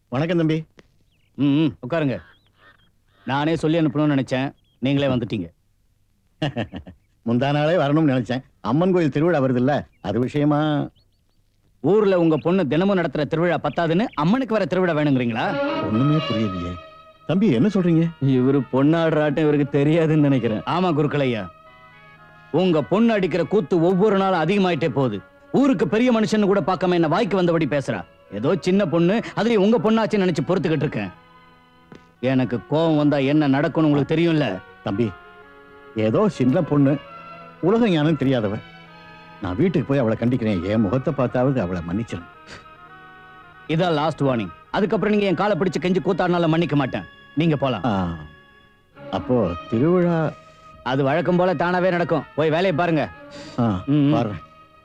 வணக்கம் தம்பி ம் ம், உட்காருங்க நானே சொல்லி அனுப்பணும்னு நினைச்சேன் நீங்களே வந்துட்டீங்க முந்தா நாளே வரணும்னு நினைச்சேன் அம்மன் கோயில் திருவிழா வருது இல்ல அது விஷயமா ஊர்ல உங்க பொண்ணு தினமும் நடத்துற திருவிழா பத்தாதுன்னு அம்மனுக்கு வர திருவிழா வேணுங்கிறீங்களா ஒண்ணுமே புரியலையே தம்பி என்ன சொல்றீங்க இவரு பொண்ணாடுறாட்டம் இவருக்கு தெரியாதுன்னு நினைக்கிறேன் ஆமா குருக்களையா உங்க பொண்ணு அடிக்கிற கூத்து ஒவ்வொரு நாளும் அதிகமாயிட்டே போகுது ஊருக்கு பெரிய மனுஷன்னு கூட பார்க்காம என்ன வாய்க்கு வந்தபடி பேசுறா ஏதோ சின்ன பொண்ணு அதுலயும் உங்க பொண்ணாச்சு நினைச்சு பொறுத்துக்கிட்டு இருக்கேன் எனக்கு கோபம் வந்தா என்ன நடக்கும்னு உங்களுக்கு தெரியும்ல தம்பி ஏதோ சின்ன பொண்ணு உலக ஞானம் தெரியாதவ நான் வீட்டுக்கு போய் அவளை கண்டிக்கிறேன் என் முகத்தை பார்த்தாவது அவளை மன்னிச்சிடும் இதான் லாஸ்ட் வார்னிங் அதுக்கப்புறம் நீங்க என் காலை பிடிச்சு கெஞ்சி கூத்தாடினால மன்னிக்க மாட்டேன் நீங்க போலாம் அப்போ திருவிழா அது வழக்கம் போல தானாவே நடக்கும் போய் வேலையை பாருங்க ஆ, ம். பாருங்க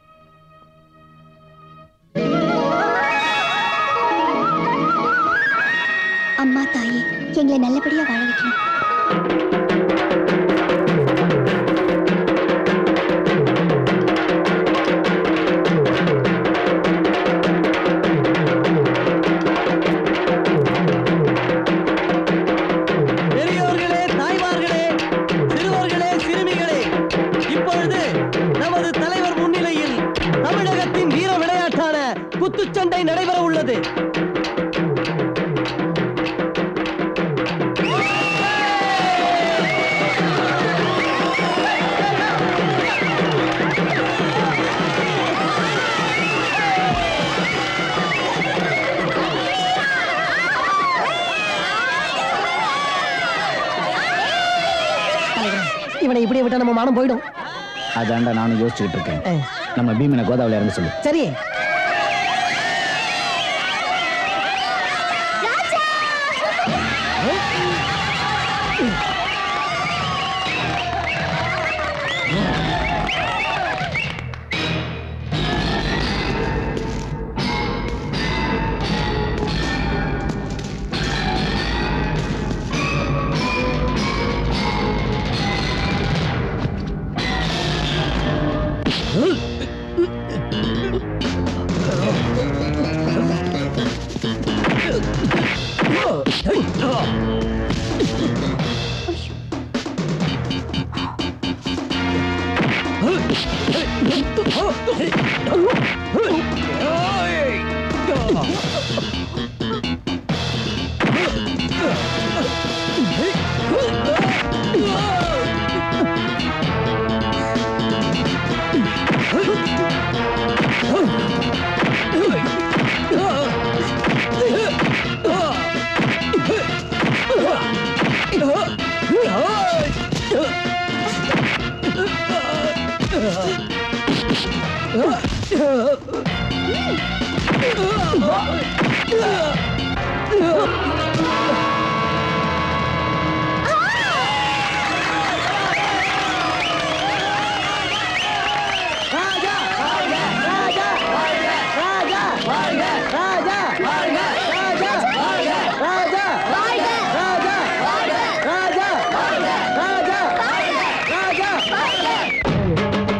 அம்மா தாயே எங்களை நல்லபடியா வாழ வைக்கணும் பெரியோர்களே தாய்மார்களே சிறுவர்களே சிறுமிகளே இப்பொழுது நமது தலைவர் முன்னிலையில் தமிழகத்தின் வீர விளையாட்டான குத்துச்சண்டை நடைபெற உள்ளது இவனை இப்படியே விட்டா நம்ம மானம் போயிடும் அதாண்டா நானும் யோசிச்சுக்கிட்டு இருக்கேன் நம்ம பீமனை கோதாவில இறங்க சொல்லு சரி ராஜா வாழ்க ராஜா வாழ்க ராஜா வாழ்க ராஜா வாழ்க ராஜா வாழ்க ராஜா வாழ்க ராஜா வாழ்க ராஜா வாழ்க ராஜா வாழ்க ராஜா வாழ்க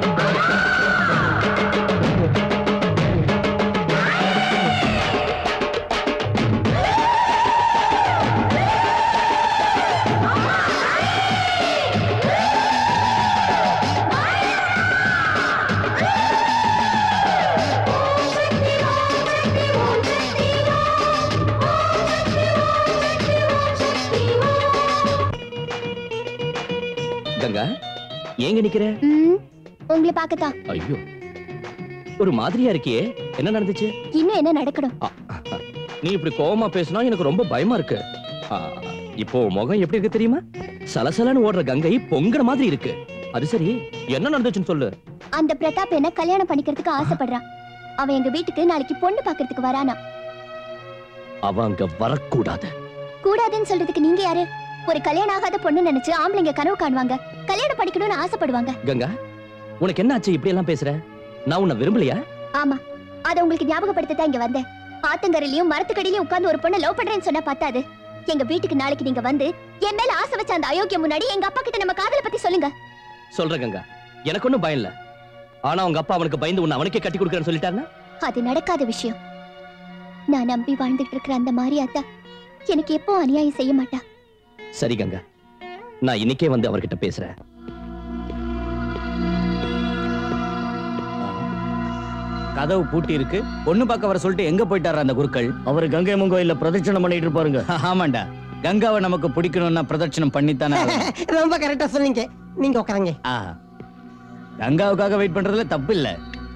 கங்கா ஏங்க நிக்கிற ம், உங்களை பார்க்கத்தான் ஐயோ ஒரு மாதிரியா இருக்கியே என்ன நடந்துச்சு இன்னும் என்ன நடக்கணும் நீ இப்படி கோவமா பேசினா எனக்கு ரொம்ப பயமா இருக்கு ஆ, இப்போ உன் முகம் எப்படி இருக்கு தெரியுமா சலசலன்னு ஓடுற கங்கை பொங்குற மாதிரி இருக்கு அது சரி என்ன நடந்துச்சுன்னு சொல்லு அந்த பிரதாப் என்ன கல்யாணம் பண்ணிக்கிறதுக்கு ஆசைப்படுறான் அவன் எங்க வீட்டுக்கு நாளைக்கு பொண்ணு பாக்குறதுக்கு வரானா அவ அங்க வரக்கூடாது கூடாதுன்னு சொல்றதுக்கு நீங்க யாரு ஒரு கல்யாணம் ஆகாத பொண்ணு நினைச்சு ஆம்பளைங்க கனவு காணுவாங்க கல்யாணம் படிக்கணும்னு ஆசைப்படுவாங்க கங்கா உனக்கு என்ன ஆச்சு இப்படி எல்லாம் பேசுற நான் உன்னை விரும்பலையா ஆமா அத உங்களுக்கு ஞாபகப்படுத்த தான் இங்க வந்தேன் ஆத்தங்கரையிலயும் மரத்துக்கடியிலயும் உட்கார்ந்து ஒரு பொண்ணை லவ் பண்றேன்னு சொன்னா பத்தாது எங்க வீட்டுக்கு நாளைக்கு நீங்க வந்து என் மேல ஆசை வச்ச அந்த அயோக்கியம் முன்னாடி எங்க அப்பா கிட்ட நம்ம காதலை பத்தி சொல்லுங்க சொல்ற கங்கா எனக்கு ஒண்ணும் பயம் இல்ல ஆனா உங்க அப்பா அவனுக்கு பயந்து உன்னை அவனுக்கே கட்டி கொடுக்கறேன்னு சொல்லிட்டாருன்னா அது நடக்காத விஷயம் நான் நம்பி வாழ்ந்துட்டு இருக்கிற அந்த மாரியாத்தா எனக்கு எப்போ அநியாயம் செய்ய மாட்டா சரி கங்கா நான் இன்னைக்கே வந்து அவர்கிட்ட பேசுறேன் கதவு பூட்டி இருக்கு பொண்ணு பார்க்க வர சொல்லிட்டு எங்க போயிட்டாரு அந்த குருக்கள் அவர் கங்கை அம்மன் கோயில்ல பிரதட்சணம் பண்ணிட்டு இருப்பாருங்க ஆமாண்டா கங்காவை நமக்கு பிடிக்கணும்னா பிரதட்சணம் பண்ணித்தானே ஆகணும். ரொம்ப கரெக்டா சொன்னீங்க நீங்க உட்காருங்க ஆ. கங்காவுக்காக வெயிட் பண்றதுல தப்பு இல்ல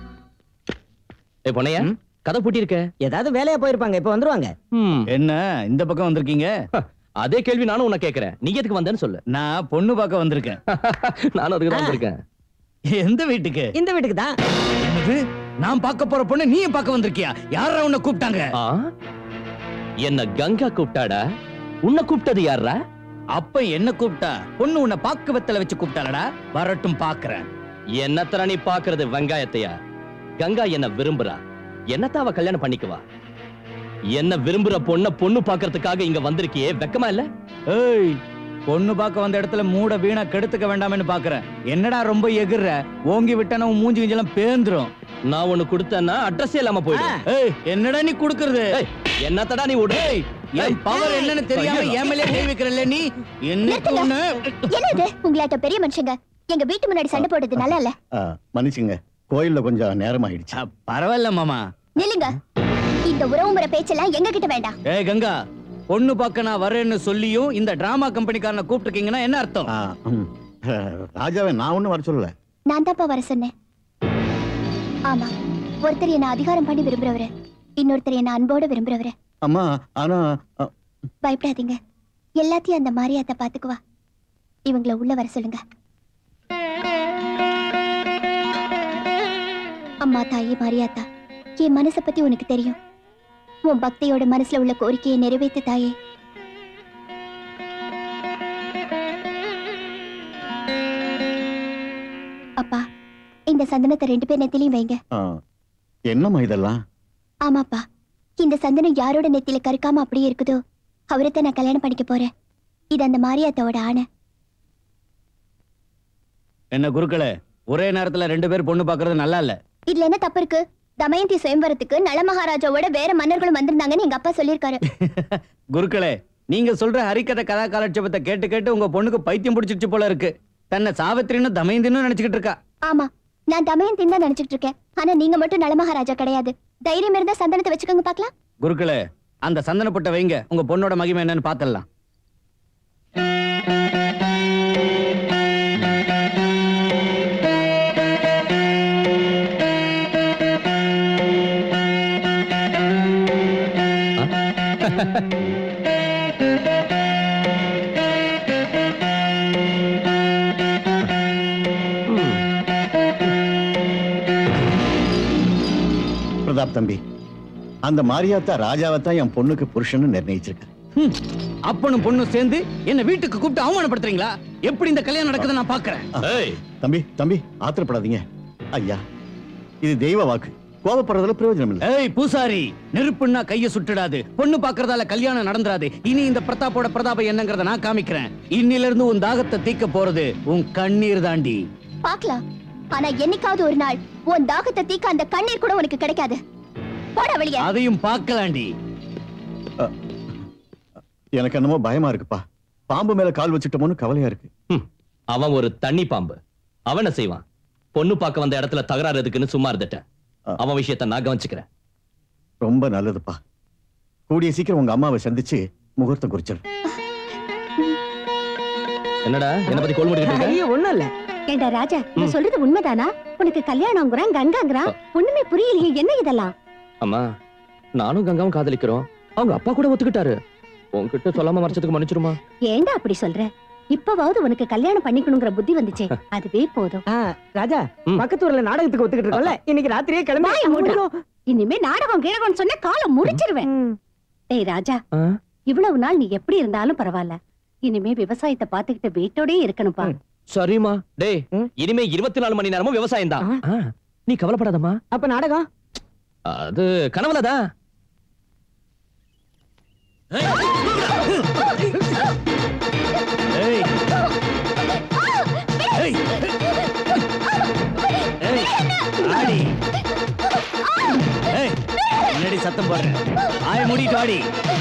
ஏ பொண்ணையா ம்? கதை பூட்டி இருக்க ஏதாவது வேலையா போயிருப்பாங்க இப்ப வந்துருவாங்க ம், என்ன இந்த பக்கம் வந்திருக்கீங்க அதே கேள்வி நானும் உன்னை கேக்குறேன் நீ எதுக்கு வந்தேன்னு சொல்லு நான் பொண்ணு பார்க்க வந்திருக்கேன் நானும் அதுக்கு தான் வந்திருக்கேன் எந்த வீட்டுக்கு இந்த வீட்டுக்கு தான் என்னது? நான் பார்க்க போற பொண்ணு நீயும் பார்க்க வந்திருக்கியா யாரா உன்னை கூப்பிட்டாங்க ஆ? என்ன கங்கா கூப்பிட்டாடா உன்னை கூப்பிட்டது யாரா அப்ப என்ன கூப்பிட்டா பொண்ணு உன்னை பாக்கு வெத்தல வச்சு கூப்பிட்டாளடா வரட்டும் பாக்குறேன் என்னத்தர நீ பாக்குறது வெங்காயத்தையா கங்கா என்ன விரும்புறா என்னத்த அவ கல்யாணம் பண்ணிக்குவா என்ன விரும்புற பொண்ண பொண்ணு பாக்குறதுக்காக இங்க வந்திருக்கியே வெக்கமா இல்ல ஏய் பொண்ணு பார்க்க வந்த இடத்துல மூட வீணா கெடுத்துக்க வேண்டாம்னு பாக்குறேன் என்னடா ரொம்ப எகிர்ற ஓங்கி விட்டான உன் மூஞ்சி கிஞ்செல்லாம் பேந்துரும் நான் ஒண்ணு கொடுத்தேன்னா அட்ரஸே இல்லாம போயிடும் ஏய் என்னடா நீ குடுக்குறது ஏய், என்னத்தடா நீ விடு ஏய் என் பவர் என்னன்னு தெரியாம ஐயோ. என் மேலே கை வைக்கிறல்ல நீ என்னைக்கு நிறுத்துங்க. ஒண்ணு என்னது உங்களாட்ட பெரிய மனுஷங்க எங்க வீட்டு முன்னாடி சண்டை போடுறது நல்லா இல்ல ஆ, மன்னிச்சுங்க கோயில்ல கொஞ்சம் நேரம் ஆயிடுச்சு அ, பரவாயில்ல மாமா நில்லுங்க இந்த உறவுமுறை பேச்செல்லாம் எங்க கிட்ட வேண்டாம் ஏய் கங்கா பொண்ணு பார்க்க நான் வரேன்னு சொல்லியும் இந்த டிராமா கம்பெனிக்காரனை கூப்பிட்டுருக்கீங்கன்னா என்ன அர்த்தம் ஆ, ம். ஆ, ராஜாவை நான் ஒண்ணும் வர சொல்லல நான் தான்ப்பா வர சொன்னேன் ஆமா ஒருத்தர் என்ன அதிகாரம் பண்ணி விரும்புறவரு இன்னொருத்தர் என்ன அன்போட விரும்புறவரு அம்மா ஆனா ஆ, பயப்படாதீங்க எல்லாத்தையும் அந்த மாரியாத்த பாத்துக்குவா இவங்கள உள்ள வர சொல்லுங்க அம்மா தாயி மாரியாத்தா என் மனசை பத்தி உனக்கு தெரியும் உன் பக்தியோட மனசுல உள்ள கோரிக்கையை நிறைவேத்து தாயே அப்பா இந்த சந்தனத்தை ரெண்டு பேர் நெத்திலையும் வைங்க ஆ, என்னம்மா இதெல்லாம் ஆமாப்பா இந்த சந்தனம் யாரோட நெத்தியில கருக்காம அப்படியே இருக்குதோ அவரைத்தான் நான் கல்யாணம் பண்ணிக்க போறேன் இது அந்த மாரியாத்தாவோட ஆணை என்ன குருக்களே ஒரே நேரத்துல ரெண்டு பேர் பொண்ணு பார்க்கறது நல்லா இல்ல இதுல என்ன தப்பு இருக்கு தமயந்தி சுயம்பரத்துக்கு நல மகாராஜாவோட வேற மன்னர்களும் வந்திருந்தாங்கன்னு எங்க அப்பா சொல்லியிருக்காரு குருக்களே நீங்க சொல்ற ஹரிக்கதை கதா காலட்சேபத்தை கேட்டு கேட்டு உங்க பொண்ணுக்கு பைத்தியம் பிடிச்சிருச்சு போல இருக்கு தன்னை சாவித்திரின்னு தமயந்தின்னு நினைச்சுக்கிட்டு இருக்கா ஆமா நான் தமயந்தின்னு தான் நினைச்சிட்டு இருக்கேன் ஆனா நீங்க மட்டும் நல மகாராஜா கிடையாது தைரியம் இருந்தா சந்தனத்தை வச்சுக்கோங்க பார்க்கலாம் குருக்களே அந்த சந்தனப்பட்ட வைங்க உங்க பொண்ணோட மகிமை என்னன்னு பாத்திரலாம் பிரதாப் தம்பி அந்த மாரியாத்தா ராஜாவை தான் என் பொண்ணுக்கு புருஷன்னு நிர்ணயிச்சிருக்க ஹம். அப்பனும் பொண்ணும் சேர்ந்து என்ன வீட்டுக்கு கூப்பிட்டு அவமானப்படுத்துறீங்களா எப்படி இந்த கல்யாணம் நடக்குது நான் பாக்குறேன் ஏய் தம்பி தம்பி ஆத்திரப்படாதீங்க ஐயா இது தெய்வ வாக்கு கோபப்படுறதுல பிரயோஜனம் இல்லை ஏய் பூசாரி நெருப்புன்னா கைய சுட்டுடாது பொண்ணு பாக்குறதால கல்யாணம் நடந்துராது இனி இந்த பிரதாப்போட பிரதாபம் என்னங்கறத நான் காமிக்கிறேன் இன்னில இருந்து உன் தாகத்தை தீக்க போறது உன் கண்ணீர் தாண்டி பார்க்கலாம் ஆனா என்னைக்காவது ஒரு நாள் உன் தாகத்தை தீக்க அந்த கண்ணீர் கூட உனக்கு கிடைக்காது போட வெளியே அதையும் பார்க்கலாண்டி எனக்கு என்னமோ பயமா இருக்குப்பா பாம்பு மேல கால் வச்சுட்டோமோன்னு கவலையா இருக்கு ம், அவன் ஒரு தண்ணி பாம்பு அவன் என்ன செய்வான் பொண்ணு பார்க்க வந்த இடத்துல தகராறு எதுக்குன்னு சும்மா இருந்துட்டேன் அவன் விஷயத்த நான் கவனிச்சுக்கிறேன் ரொம்ப நல்லதுப்பா கூடிய சீக்கிரம் உங்க அம்மாவை சந்திச்சு முகூர்த்தம் குறிச்சிரு என்னடா என்ன பத்தி கோல் முடிக்கிட்டு இருக்க? ஐயோ ஒண்ணும் இல்ல ஏண்டா ராஜா நான் சொல்றது உண்மைதானா உனக்கு கல்யாணம்ங்கிறான் கங்காங்கிறான் ஒண்ணுமே புரியலையே என்ன இதெல்லாம் அம்மா நானும் கங்காவும் காதலிக்கிறோம் அவங்க அப்பா கூட ஒத்துக்கிட்டாரு உன்கிட்ட சொல்லாம மறைச்சதுக்கு மன்னிச்சிருமா ஏண்டா அப்படி சொல்ற இப்பவாவது உனக்கு கல்யாணம் பண்ணிக்கணுங்கிற புத்தி வந்துச்சே அதுவே போதும் ஆ, ராஜா ம். பக்கத்து ஊர்ல நாடகத்துக்கு ஒத்துக்கிட்டு இருக்கோம்ல இன்னைக்கு ராத்திரியே கிளம்பி வாயை மூடுறா. இனிமே நாடகம் கீழகம் சொன்ன காலம் முடிச்சிருவேன் ம். டேய் ராஜா ஆ? இவ்வளவு நாள் நீ எப்படி இருந்தாலும் பரவாயில்ல இனிமே விவசாயத்தை பாத்துக்கிட்டு வீட்டோடயே இருக்கணும்பா ம். சரிம்மா டேய் ம். இனிமே இருபத்தி நாலு மணி நேரமும் விவசாயம் தான் நீ கவலைப்படாதம்மா அப்ப நாடகம் அது கனவுலதான் ஏய் ஏய் ஏய் ஆடி ஏய் என்னடி தாண்டி சத்தம் போடுறேன் ஆய மூடிட்டு வாடி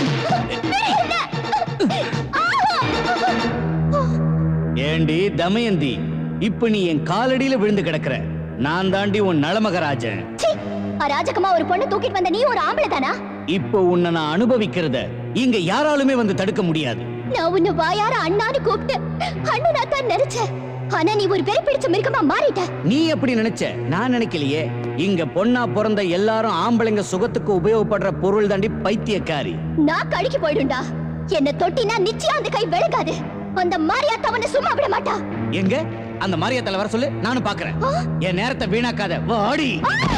ஏண்டி தமயந்தி இப்ப நீ என் காலடியில விழுந்து கிடக்குற நான் தாண்டி உன் நலமகராஜன் சீ, அராஜகமா ஒரு பொண்ணு தூக்கிட்டு வந்த நீ ஒரு ஆம்பளை தானா இப்போ உன்னை நான் அனுபவிக்கிறத இங்க யாராலுமே வந்து தடுக்க முடியாது நான் உன்னை வாயார அண்ணான்னு கூப்பிட்டு அண்ணனா தான் நினைச்சேன் ஆனா நீ ஒரு வெறி பிடிச்ச மிருகமா மாறிட்ட நீ எப்படி நினைச்ச நான் நினைக்கலையே இங்க பொண்ணா பிறந்த எல்லாரும் ஆம்பளைங்க சுகத்துக்கு உபயோகப்படுற பொருள் தாண்டி பைத்தியக்காரி நான் கழுக்கி போயிடும்டா என்ன தொட்டினா நிச்சயம் அந்த கை விழுகாது அந்த மாரியாத்தா உன்னை சும்மா விட மாட்டா எங்க அந்த மாரியாத்தால வர சொல்லு நானும் பாக்குறேன் என் நேரத்தை வீணாக்காத வாடி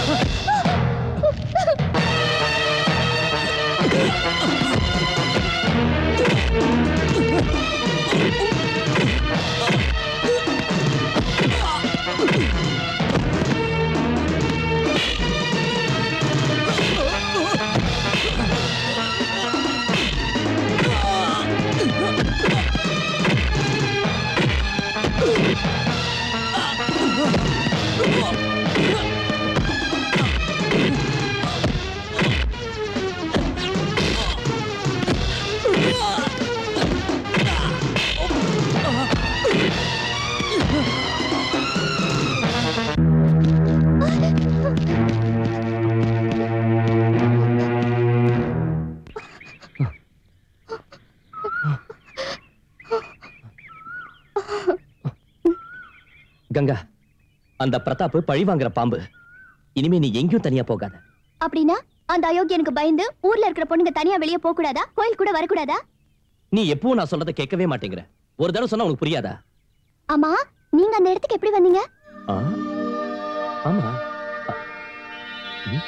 கங்கா அந்த பிரதாப் பழி வாங்குற பாம்பு இனிமே நீ எங்கேயும் தனியா போகாத அப்படின்னா அந்த அயோக்கியனுக்கு பயந்து ஊர்ல இருக்கிற பொண்ணுங்க தனியா வெளியே போக கூடாதா கோயில் கூட வரக்கூடாதா நீ எப்பவும் நான் சொல்றதை கேட்கவே மாட்டேங்கிற ஒரு தடவை சொன்னா உனக்கு புரியாதா ஆமா நீங்க அந்த இடத்துக்கு எப்படி வந்தீங்க ஆ? ஆமா அ, ம்.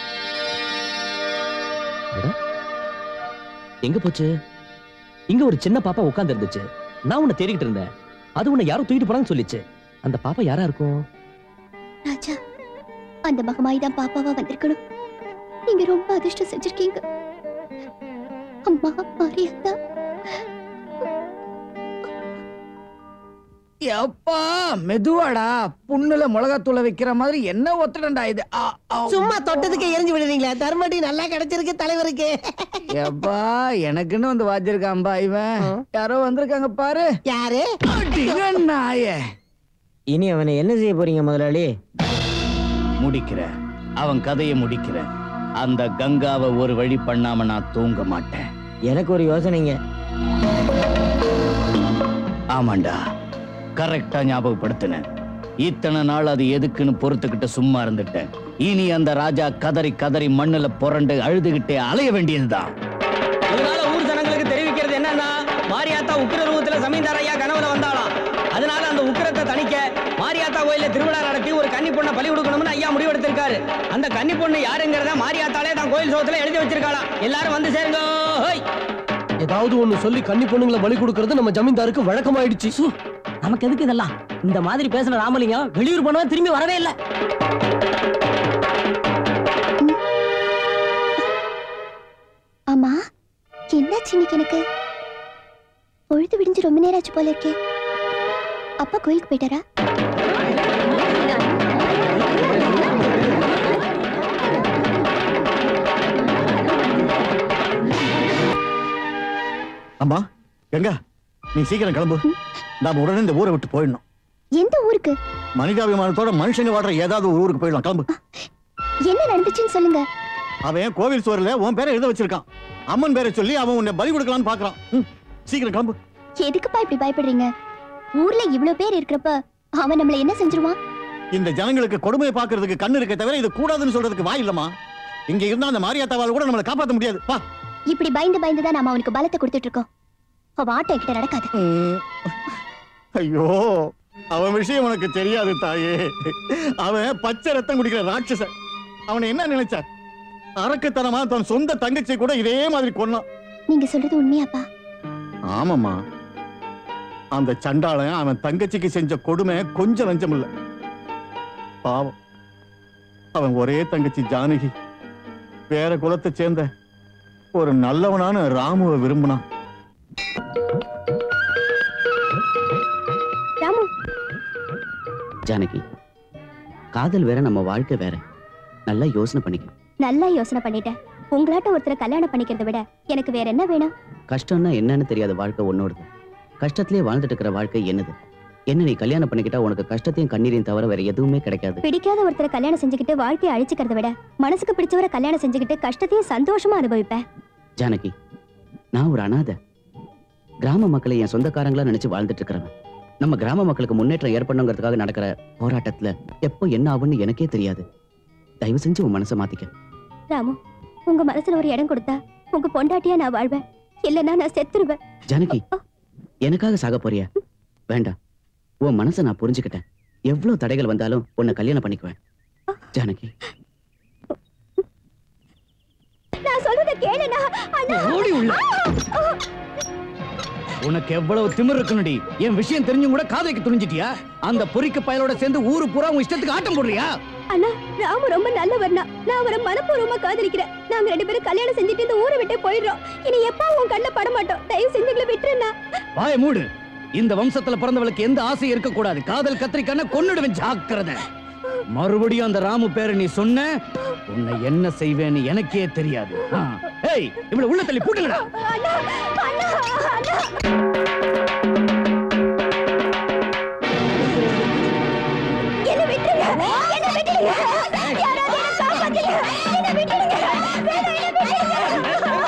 அட. எங்க போச்சு இங்க ஒரு சின்ன பாப்பா உட்கார்ந்து இருந்துச்சு நான் உன்னை தேடிக்கிட்டு இருந்தேன் அது உன்னை யாரோ தூக்கிட்டு போனான்னு சொல்லிச்சு அந்த பாப்பா யாரா இருக்கும் ராஜா அந்த மகமாய் தான் பாப்பாவா வந்திருக்கணும் நீங்க ரொம்ப அதிர்ஷ்டம் செஞ்சிருக்கீங்க அம்மா மாரியாத்தா எப்பா மெதுவாடா புண்ணுல மிளகாத்தூளை வைக்கிற மாதிரி என்ன ஒத்துடண்டா இது ஆ, ஆ. சும்மா தொட்டதுக்கு எரிஞ்சு விடுறீங்களா தர்மடி நல்லா கிடைச்சிருக்கு தலைவருக்கு எப்பா எனக்குன்னு வந்து வாச்சிருக்கான்பா இவன் யாரோ வந்திருக்காங்க பாரு யாரு அடிங்க நாயே இனி அவனை என்ன செய்ய போறீங்க முதலாளி முடிக்கிற அவன் கதையை முடிக்கிற அந்த கங்காவை ஒரு வழி பண்ணாம நான் தூங்க மாட்டேன் எனக்கு ஒரு யோசனைங்க ஆமாண்டா கரெக்டா ஞாபகப்படுத்தின இத்தனை நாள் அது எதுக்குன்னு பொறுத்துக்கிட்டு சும்மா இருந்துட்டேன் இனி அந்த ராஜா கதறி கதறி மண்ணுல புரண்டு அழுதுகிட்டே அலைய வேண்டியதுதான் இதனால ஊர் ஜனங்களுக்கு தெரிவிக்கிறது என்னன்னா மாரியாத்தா உக்கிர ரூபத்துல ஜமீன்தார் ஐயா கனவுல வந்தாளாம் அதனால அந்த உக்கிரத்தை தணிக்க மாரியாத்தா கோயில்ல திருவிழா நடத்தி ஒரு கன்னி பொண்ணை பலி கொடுக்கணும்னு ஐயா முடிவெடுத்திருக்காரு அந்த கன்னி பொண்ணு யாருங்கிறத மாரியாத்தாலே தான் கோயில் சோத்துல எழுதி வச்சிருக்காளாம் எல்லாரும் வந்து சேருங்க ஹோய் ஏதாவது ஒண்ணு சொல்லி கன்னி பொண்ணுங்களை பலி கொடுக்கறது நம்ம ஜமீன்தாருக்கு வழக்கமாயிடுச்சு நமக்கு எதுக்கு இதெல்லாம் இந்த மாதிரி பேசுன ராமலிங்கம் வெளியூர் போனவன் திரும்பி வரவே இல்ல ஆமா என்னாச்சு இன்னைக்கு எனக்கு பொழுது விடிஞ்சு ரொம்ப நேரம் ஆச்சு போல இருக்கே அப்பா கோயிலுக்கு போயிட்டாரா அம்மா கங்கா நீ சீக்கிரம் கிளம்பு நாம உடனே இந்த ஊரை விட்டு போயிடணும் எந்த ஊருக்கு மனிதாபிமானத்தோட மனுஷங்க வாடுற ஏதாவது ஒரு ஊருக்கு போயிடலாம் கிளம்பு என்ன நடந்துச்சுன்னு சொல்லுங்க அவன் கோவில் சுவர்ல உன் பேரை எழுத வச்சிருக்கான் அம்மன் பேரை சொல்லி அவன் உன்னை பலி கொடுக்கலாம்னு பாக்குறான் ம், சீக்கிரம் கிளம்பு எதுக்குப்பா இப்படி பயப்படுறீங்க ஊர்ல இவ்ளோ பேர் இருக்கிறப்ப அவன் நம்மள என்ன செஞ்சிருவான் இந்த ஜனங்களுக்கு கொடுமையை பாக்குறதுக்கு கண்ணு இருக்க தவிர இது கூடாதுன்னு சொல்றதுக்கு வாய் இல்லம்மா இங்க இருந்தா அந்த மாரியாத்தாவால் கூட நம்மளை காப்பாத்த முடியாது வா இப்படி பயந்து பயந்து தான் நாம அவனுக்கு பலத்தை கொடுத்துட்டு இருக்கோம் அவன் ஆட்டம் கிட்ட நடக்காது ம். ஐயோ அவன் விஷயம் உனக்கு தெரியாது தாயே அவன் பச்சை ரத்தம் குடிக்கிற ராட்சசன் அவனை என்ன நினைச்சார் அரக்குத்தனமா தன் சொந்த தங்கச்சி கூட இதே மாதிரி கொன்னான் நீங்க சொல்றது உண்மையாப்பா ஆமாம்மா அந்த சண்டாளன் அவன் தங்கச்சிக்கு செஞ்ச கொடுமை கொஞ்சம் லஞ்சம் இல்ல பாவம் அவன் ஒரே தங்கச்சி ஜானகி வேற குலத்தை சேர்ந்த ஒரு நல்லவனான ராமுவை விரும்பினான் ராமு ஜானகி காதல் வேற நம்ம வாழ்க்கை வேற நல்லா யோசனை பண்ணிக்கணும் நல்லா யோசனை பண்ணிட்டேன் உங்களாட்ட ஒருத்தரை கல்யாணம் பண்ணிக்கிறத விட எனக்கு வேற என்ன வேணும் கஷ்டம்னா என்னன்னு தெரியாத வாழ்க்கை உன்னோடது கஷ்டத்திலே வாழ்ந்துட்டு இருக்கிற வாழ்க்கை என்னது என்ன நீ கல்யாணம் பண்ணிக்கிட்டா உனக்கு கஷ்டத்தையும் கண்ணீரையும் தவிர வேற எதுவுமே கிடைக்காது பிடிக்காத ஒருத்தரை கல்யாணம் செஞ்சுக்கிட்டு வாழ்க்கையை அழிச்சுக்கிறத விட மனசுக்கு பிடிச்சவரை கல்யாணம் செஞ்சுக்கிட்டு கஷ்டத்தையும் சந்தோஷமா அனுபவிப்பேன் ஜானகி நான் ஒரு அனாதை கிராம மக்களை என் சொந்தக்காரங்களா நினைச்சு வாழ்ந்துட்டு இருக்கிறவன் நம்ம கிராம மக்களுக்கு முன்னேற்றம் ஏற்படணுங்கிறதுக்காக நடக்கிற போராட்டத்துல எப்போ என்ன ஆகும்னு எனக்கே தெரியாது தயவு செஞ்சு உன் மனசை மாத்திக்க ராமு உங்க மனசுல ஒரு இடம் கொடுத்தா உங்க பொண்டாட்டியா நான் வாழ்வேன் இல்லைன்னா நான் செத்துருவேன் ஜானகி எனக்காக சாக போறியா வேண்டாம் உன் மனசை நான் புரிஞ்சுக்கிட்டேன் எவ்வளவு தடைகள் வந்தாலும் உன்னை கல்யாணம் பண்ணிக்குவேன் ஜானகி நான் சொல்றத கேளுடா அண்ணா ஓடி உள்ள. உனக்கு எவ்வளவு திமிர் இருக்கணுடி என் விஷயம் தெரிஞ்சும் கூட காதலிக்க துணிஞ்சிட்டியா அந்த பொறிக்க பயலோட சேர்ந்து ஊரு பூரா உன் இஷ்டத்துக்கு ஆட்டம் போடுறியா அண்ணா ராமு ரொம்ப நல்லவர்னா நான் அவரை மனப்பூர்வமா காதலிக்கிறேன் நாங்க ரெண்டு பேரும் கல்யாணம் செஞ்சுட்டு இந்த ஊரை விட்டு போயிடுறோம் இனி எப்ப உன் கண்ணுல பட மாட்டோம் தயவு செஞ்சு எங்களை விட்டுருண்ணா வாய மூடு இந்த வம்சத்துல பிறந்தவளுக்கு எந்த ஆசை இருக்க கூடாது காதல் கத்திரிக்கான கொன்னுடுவேன் ஜாக்கிரதை மறுபடியும் அந்த ராமு பேரை நீ சொன்ன உன்னை என்ன செய்வேன்னு எனக்கே தெரியாது ஆ. ஏய் இவ்வளவு உள்ள தள்ளி பூட்டுங்கடா அண்ணா அண்ணா அண்ணா என்ன விட்டுருங்க என்ன விட்டுருங்க யாராவது என்ன காப்பாத்துங்க என்ன விட்டுருங்க வேணாம், என்ன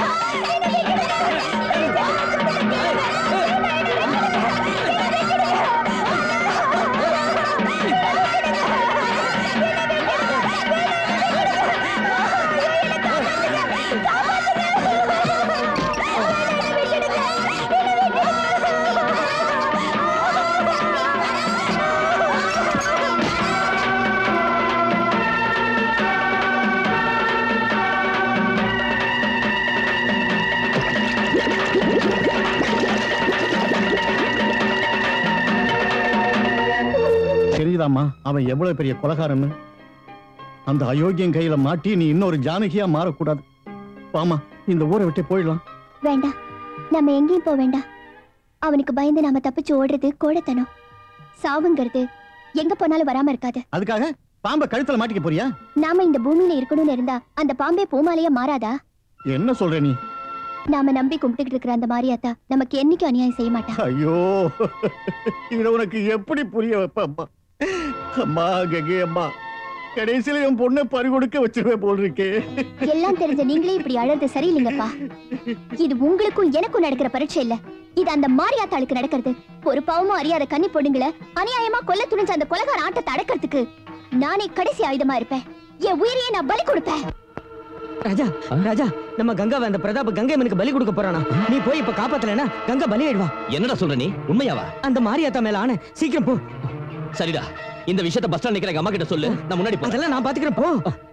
தெரியுதாம்மா அவன் எவ்வளவு பெரிய கொலகாரன்னு அந்த அயோக்கியன் கையில மாட்டி நீ இன்னொரு ஜானகியா மாறக்கூடாது வாமா இந்த ஊரை விட்டு போயிடலாம் வேண்டாம் நம்ம எங்கேயும் போக வேண்டாம் அவனுக்கு பயந்து நாம தப்பிச்சு ஓடுறது கோடத்தனம் சாவுங்கிறது எங்க போனாலும் வராம இருக்காது அதுக்காக பாம்பை கழுத்துல மாட்டிக்க போறியா நாம இந்த பூமியில இருக்கணும்னு இருந்தா அந்த பாம்பே பூமாலையா மாறாதா என்ன சொல்ற நீ நாம நம்பி கும்பிட்டுக்கிட்டு இருக்கிற அந்த மாரியாத்தா நமக்கு என்னைக்கும் அநியாயம் செய்ய மாட்டா ஐயோ இத உனக்கு எப்படி புரிய வைப்ப அம்மா அம்மா கங்கை அம்மா கடைசியில என் பொண்ணை பறி கொடுக்க வச்சிருவேன் போல் இருக்கே எல்லாம் தெரிஞ்ச நீங்களே இப்படி அழறது சரியில்லைங்கப்பா இது உங்களுக்கும் எனக்கும் நடக்கிற பரீட்சை இல்ல இது அந்த மாரியாத்தாளுக்கு நடக்கிறது ஒரு பாவமும் அறியாத கன்னி பொண்ணுங்களை அநியாயமா கொல்ல துணிஞ்ச அந்த கொலகார ஆட்டத்தை அடக்கிறதுக்கு நானே கடைசி ஆயுதமா இருப்பேன் என் உயிரையே நான் பலி கொடுப்பேன் ராஜா ராஜா நம்ம கங்காவை அந்த பிரதாப் கங்கை மனுக்கு பலி கொடுக்க போறானா நீ போய் இப்ப காப்பாத்தலனா கங்கா பலி ஆயிடுவா என்னடா சொல்ற நீ உண்மையாவா அந்த மாரியாத்தா மேல ஆன சீக்கிரம் போ சரிடா இந்த விஷயத்தை பஸ் ஸ்டாண்ட் நிக்கிற எங்க அம்மா கிட்ட சொல்லு நான் முன்னாடி போறேன் அதெல்லாம் நான் பாத்துக்கிறேன் போ